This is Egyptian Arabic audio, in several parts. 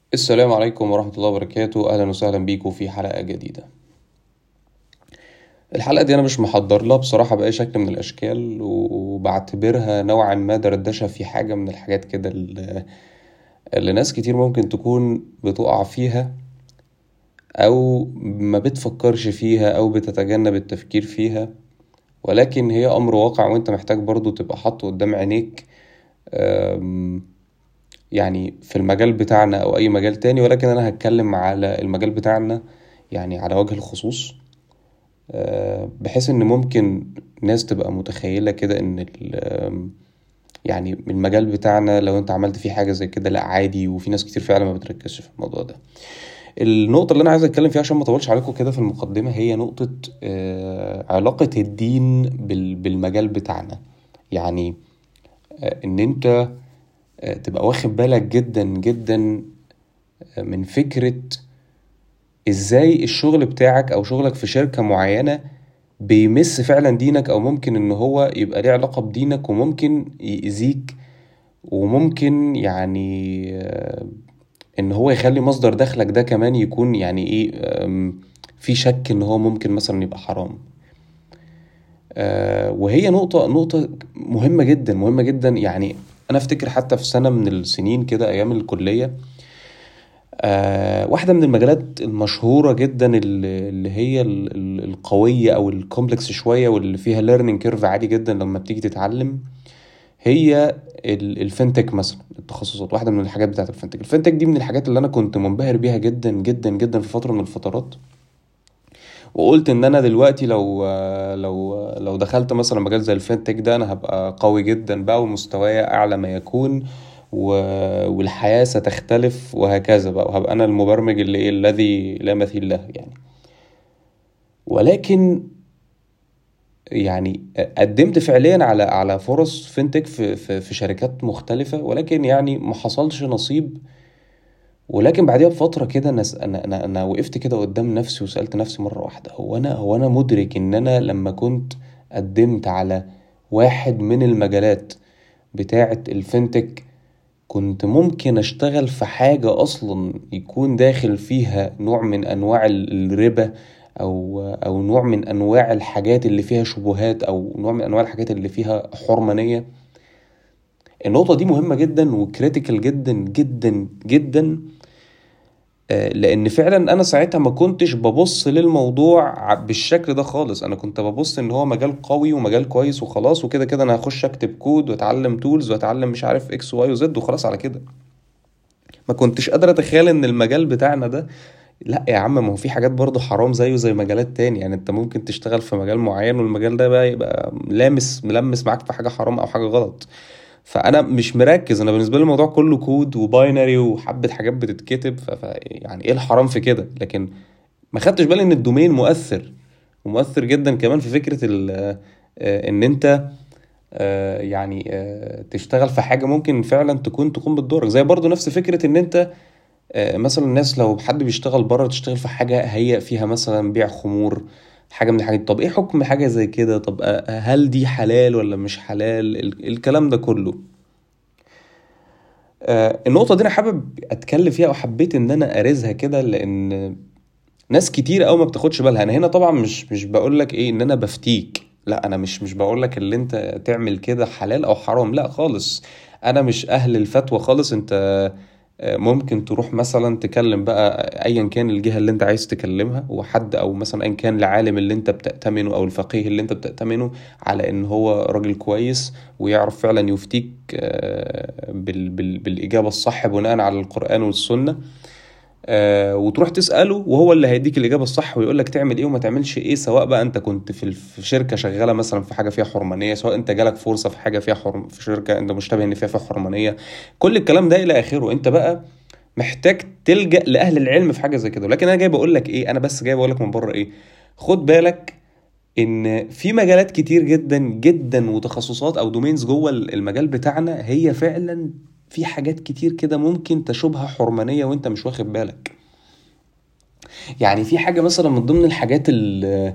السلام عليكم ورحمة الله وبركاته أهلا وسهلا بيكم في حلقة جديدة الحلقة دي أنا مش محضر لها بصراحة بأي شكل من الأشكال وبعتبرها نوعا ما دردشة في حاجة من الحاجات كده اللي اللي ناس كتير ممكن تكون بتقع فيها أو ما بتفكرش فيها أو بتتجنب التفكير فيها ولكن هي أمر واقع وأنت محتاج برضو تبقى حاطه قدام عينيك أم، يعني في المجال بتاعنا أو أي مجال تاني ولكن أنا هتكلم على المجال بتاعنا يعني على وجه الخصوص أه، بحيث إن ممكن ناس تبقى متخيلة كده إن ال- يعني المجال بتاعنا لو أنت عملت فيه حاجة زي كده لأ عادي وفي ناس كتير فعلا ما بتركزش في الموضوع ده النقطة اللي أنا عايز أتكلم فيها عشان ما أطولش عليكم كده في المقدمة هي نقطة آه، علاقة الدين بال- بالمجال بتاعنا يعني آه، إن أنت آه، تبقى واخد بالك جدا جدا آه، من فكرة إزاي الشغل بتاعك أو شغلك في شركة معينة بيمس فعلا دينك أو ممكن إن هو يبقى ليه علاقة بدينك وممكن يأذيك وممكن يعني آه، ان هو يخلي مصدر دخلك ده كمان يكون يعني ايه أم، في شك ان هو ممكن مثلا يبقى حرام آه، وهي نقطة نقطة مهمة جدا مهمة جدا يعني انا افتكر حتى في سنة من السنين كده ايام الكلية آه، واحدة من المجالات المشهورة جدا اللي اللي هي ال- ال- القوية او الكومبلكس شوية واللي فيها ليرنينج كيرف عالي جدا لما بتيجي تتعلم هي ال- الفinتك مثلا التخصصات واحده من الحاجات بتاعت الفinتك الفinتك دي من الحاجات اللي انا كنت منبهر بيها جدا جدا جدا في فتره من الفترات وقلت ان انا دلوقتي لو لو لو دخلت مثلا مجال زي الفinتك ده انا هبقى قوي جدا بقى ومستواي اعلى ما يكون و... والحياه ستختلف وهكذا بقى وهبقى انا المبرمج اللي ايه الذي لا مثيل له يعني ولكن يعني قدمت فعليا على على فرص فينتك في في في شركات مختلفة ولكن يعني ما حصلش نصيب ولكن بعديها بفترة كده انا س- انا انا انا وقفت كده قدام نفسي وسألت نفسي مرة واحدة هو انا هو انا مدرك ان انا لما كنت قدمت على واحد من المجالات بتاعة الفينتك كنت ممكن اشتغل في حاجة اصلا يكون داخل فيها نوع من انواع ال- الربا او او نوع من انواع الحاجات اللي فيها شبهات او نوع من انواع الحاجات اللي فيها حرمانية النقطة دي مهمة جدا وكريتيكال جدا جدا جدا آه، لان فعلا انا ساعتها ما كنتش ببص للموضوع ع- بالشكل ده خالص انا كنت ببص ان هو مجال قوي ومجال كويس وخلاص وكده كده انا هخش اكتب كود واتعلم تولز واتعلم مش عارف اكس واي وزد وخلاص على كده ما كنتش قادر اتخيل ان المجال بتاعنا ده لا يا عم ما هو في حاجات برضه حرام زيه زي مجالات تاني يعني انت ممكن تشتغل في مجال معين والمجال ده بقى يبقى لامس ملمس معاك في حاجة حرام او حاجة غلط فانا مش مركز انا بالنسبة لي الموضوع كله كود وباينري وحبة حاجات بتتكتب ف... ف... يعني ايه الحرام في كده لكن ما خدتش بالي ان الدومين مؤثر ومؤثر جدا كمان في فكرة ال... آه، ان انت آه، يعني آه، تشتغل في حاجة ممكن فعلا تكون تقوم بدورك زي برضو نفس فكرة ان انت آه، مثلا الناس لو حد بيشتغل بره تشتغل في حاجة هي فيها مثلا بيع خمور حاجة من الحاجات طب ايه حكم حاجة زي كده طب آه، هل دي حلال ولا مش حلال ال- الكلام ده كله آه، النقطة دي انا حابب اتكلم فيها وحبيت ان انا ارزها كده لان ناس كتير قوي ما بتاخدش بالها انا هنا طبعا مش مش بقول لك ايه ان انا بفتيك لا انا مش مش بقول لك اللي انت تعمل كده حلال او حرام لا خالص انا مش اهل الفتوى خالص انت آه، ممكن تروح مثلا تكلم بقى ايا كان الجهة اللي انت عايز تكلمها وحد او مثلا ايا كان العالم اللي انت بتأتمنه او الفقيه اللي انت بتأتمنه على ان هو راجل كويس ويعرف فعلا يفتيك آه، بال بال بالإجابة الصح بناء على القرآن والسنة آه، وتروح تسأله وهو اللي هيديك الإجابة الصح ويقول لك تعمل إيه وما تعملش إيه سواء بقى أنت كنت في في شركة شغالة مثلا في حاجة فيها حرمانية سواء أنت جالك فرصة في حاجة فيها حرم في شركة أنت مشتبه إن فيها فيها حرمانية كل الكلام ده إلى آخره أنت بقى محتاج تلجأ لأهل العلم في حاجة زي كده لكن أنا جاي بقول لك إيه أنا بس جاي بقول لك من بره إيه خد بالك ان في مجالات كتير جدا جدا وتخصصات او دومينز جوه المجال بتاعنا هي فعلا في حاجات كتير كده ممكن تشوبها حرمانية وانت مش واخد بالك يعني في حاجة مثلا من ضمن الحاجات اللي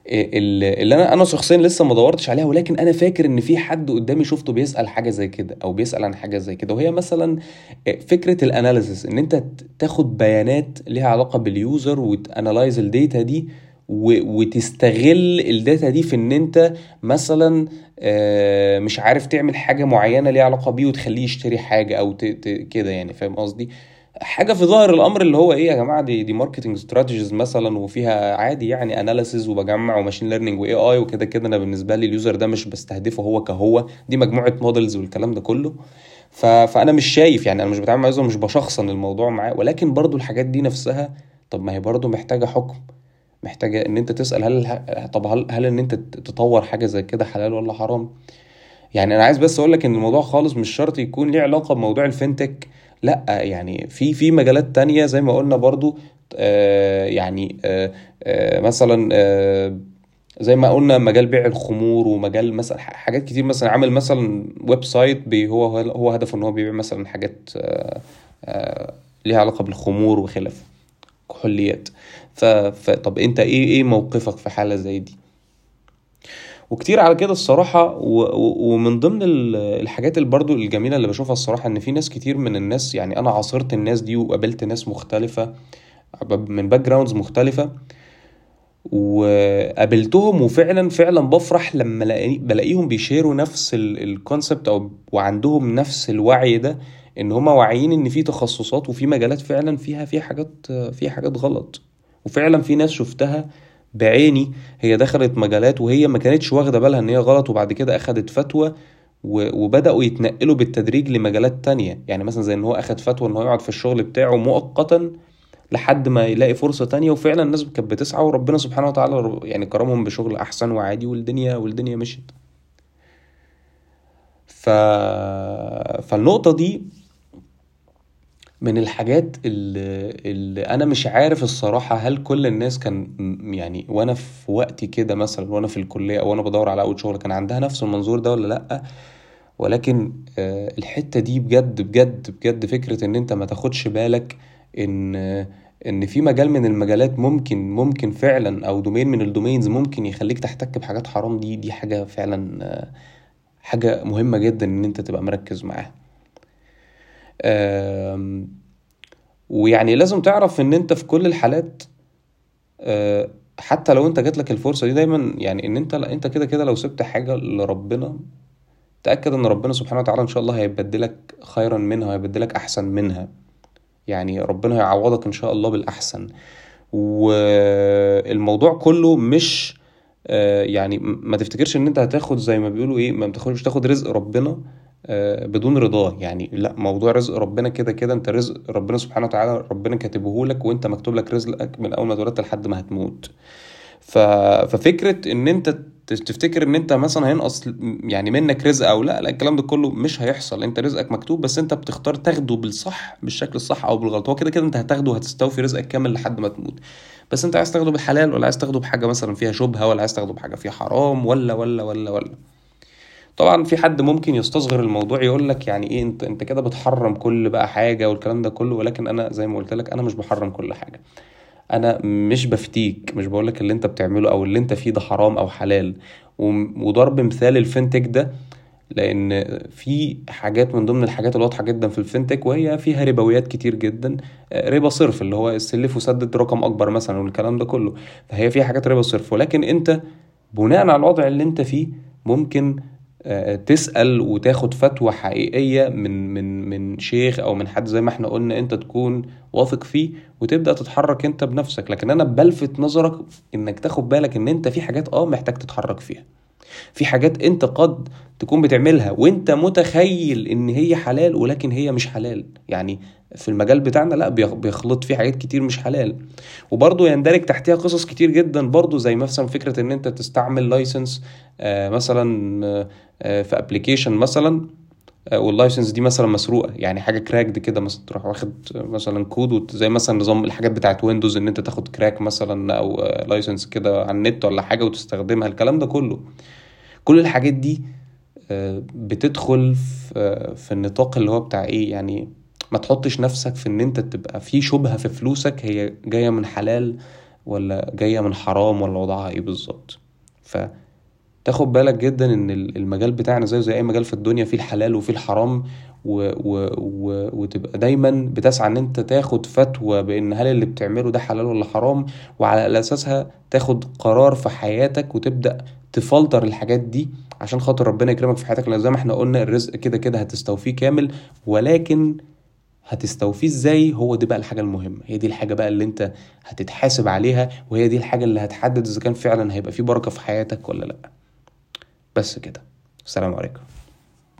اللي انا انا شخصيا لسه ما دورتش عليها ولكن انا فاكر ان في حد قدامي شفته بيسال حاجه زي كده او بيسال عن حاجه زي كده وهي مثلا فكره الاناليسيس ان انت تاخد بيانات ليها علاقه باليوزر وتانلايز الداتا دي وتستغل الداتا دي في ان انت مثلا آه، مش عارف تعمل حاجه معينه ليها علاقه بيه وتخليه يشتري حاجه او كده يعني فاهم قصدي حاجه في ظاهر الامر اللي هو ايه يا جماعه دي دي ماركتنج استراتيجيز مثلا وفيها عادي يعني اناليسز وبجمع وماشين ليرنينج واي اي وكده كده انا بالنسبه لي اليوزر ده مش بستهدفه هو كهو دي مجموعه مودلز والكلام ده كله ف... فانا مش شايف يعني انا مش بتعامل مع يوزر مش بشخصن الموضوع معاه ولكن برضو الحاجات دي نفسها طب ما هي برضو محتاجه حكم محتاجه ان انت تسال هل طب هل هل ان انت تطور حاجه زي كده حلال ولا حرام يعني انا عايز بس اقول لك ان الموضوع خالص مش شرط يكون ليه علاقه بموضوع الفinتech لا يعني في في مجالات تانية زي ما قلنا برضو آه يعني آه آه مثلا آه زي ما قلنا مجال بيع الخمور ومجال مثلا حاجات كتير مثلا عامل مثلا ويب سايت هو هو هدفه ان هو بيبيع مثلا حاجات آه آه ليها علاقه بالخمور وخلافه كحوليات فطب انت ايه ايه موقفك في حاله زي دي وكتير على كده الصراحة ومن ضمن الحاجات اللي برضو الجميلة اللي بشوفها الصراحة ان في ناس كتير من الناس يعني انا عاصرت الناس دي وقابلت ناس مختلفة من باك جراوندز مختلفة وقابلتهم وفعلا فعلا بفرح لما بلاقيهم بيشيروا نفس الكونسبت او وعندهم نفس الوعي ده ان هما واعيين ان في تخصصات وفي مجالات فعلا فيها في حاجات فيها حاجات غلط وفعلا في ناس شفتها بعيني هي دخلت مجالات وهي ما كانتش واخده بالها ان هي غلط وبعد كده اخدت فتوى وبداوا يتنقلوا بالتدريج لمجالات تانية يعني مثلا زي ان هو اخد فتوى ان هو يقعد في الشغل بتاعه مؤقتا لحد ما يلاقي فرصة تانية وفعلا الناس كانت بتسعى وربنا سبحانه وتعالى يعني كرمهم بشغل أحسن وعادي والدنيا والدنيا مشيت ف... فالنقطة دي من الحاجات اللي, اللي انا مش عارف الصراحه هل كل الناس كان يعني وانا في وقتي كده مثلا وانا في الكليه او وانا بدور على اول شغل كان عندها نفس المنظور ده ولا لا ولكن آه، الحته دي بجد بجد بجد فكره ان انت ما تاخدش بالك ان ان في مجال من المجالات ممكن ممكن فعلا او دومين من الدومينز ممكن يخليك تحتك بحاجات حرام دي دي حاجه فعلا آه، حاجه مهمه جدا ان انت تبقى مركز معاها ويعني لازم تعرف ان انت في كل الحالات آه، حتى لو انت جات لك الفرصه دي دايما يعني ان انت انت كده كده لو سبت حاجه لربنا تاكد ان ربنا سبحانه وتعالى ان شاء الله هيبدلك خيرا منها وهيبدلك احسن منها يعني ربنا هيعوضك ان شاء الله بالاحسن والموضوع كله مش آه، يعني ما تفتكرش ان انت هتاخد زي ما بيقولوا ايه ما تاخدش تاخد رزق ربنا آه، بدون رضاه يعني لا موضوع رزق ربنا كده كده انت رزق ربنا سبحانه وتعالى ربنا كاتبه لك وانت مكتوب لك رزقك من اول ما اتولدت لحد ما هتموت ف... ففكره ان انت تفتكر ان انت مثلا هينقص يعني منك رزق او لا لا الكلام ده كله مش هيحصل انت رزقك مكتوب بس انت بتختار تاخده بالصح بالشكل الصح او بالغلط هو كده كده انت هتاخده وهتستوفي رزقك كامل لحد ما تموت بس انت عايز تاخده بالحلال ولا عايز تاخده بحاجه مثلا فيها شبهه ولا عايز تاخده بحاجه فيها حرام ولا ولا ولا ولا طبعا في حد ممكن يستصغر الموضوع يقول لك يعني ايه انت انت كده بتحرم كل بقى حاجه والكلام ده كله ولكن انا زي ما قلت لك انا مش بحرم كل حاجه انا مش بفتيك مش بقول لك اللي انت بتعمله او اللي انت فيه ده حرام او حلال وضرب مثال الفinتك ده لان في حاجات من ضمن الحاجات الواضحه جدا في الفinتك وهي فيها ربويات كتير جدا ربا صرف اللي هو السلف وسدد رقم اكبر مثلا والكلام ده كله فهي فيها حاجات ربا صرف ولكن انت بناء على الوضع اللي انت فيه ممكن آه، تسأل وتاخد فتوى حقيقية من من من شيخ أو من حد زي ما احنا قلنا أنت تكون واثق فيه وتبدأ تتحرك أنت بنفسك لكن أنا بلفت نظرك إنك تاخد بالك إن أنت في حاجات أه محتاج تتحرك فيها في حاجات أنت قد تكون بتعملها وأنت متخيل إن هي حلال ولكن هي مش حلال يعني في المجال بتاعنا لا بيخلط فيه حاجات كتير مش حلال وبرضه يندرج تحتها قصص كتير جدا برضه زي مثلا فكره ان انت تستعمل لايسنس آه مثلا آه في ابلكيشن مثلا آه، واللايسنس دي مثلا مسروقه يعني حاجه كراكد كده مثلا تروح واخد مثلا كود زي مثلا نظام الحاجات بتاعت ويندوز ان انت تاخد كراك مثلا او لايسنس كده على النت ولا حاجه وتستخدمها الكلام ده كله كل الحاجات دي آه، بتدخل في النطاق اللي هو بتاع ايه يعني ما تحطش نفسك في ان انت تبقى في شبهه في فلوسك هي جايه من حلال ولا جاية من حرام ولا وضعها ايه بالظبط فتاخد بالك جدا ان المجال بتاعنا زيه زي اي مجال في الدنيا فيه الحلال وفيه الحرام و... و... و... وتبقى دايما بتسعى ان انت تاخد فتوى بان هل اللي بتعمله ده حلال ولا حرام وعلى اساسها تاخد قرار في حياتك وتبدأ تفلتر الحاجات دي عشان خاطر ربنا يكرمك في حياتك لان زي ما احنا قلنا الرزق كده كده هتستوفيه كامل ولكن هتستوفيه ازاي هو دي بقى الحاجة المهمة هي دي الحاجة بقى اللي انت هتتحاسب عليها وهي دي الحاجة اللي هتحدد اذا كان فعلا هيبقى في بركة في حياتك ولا لا بس كده السلام عليكم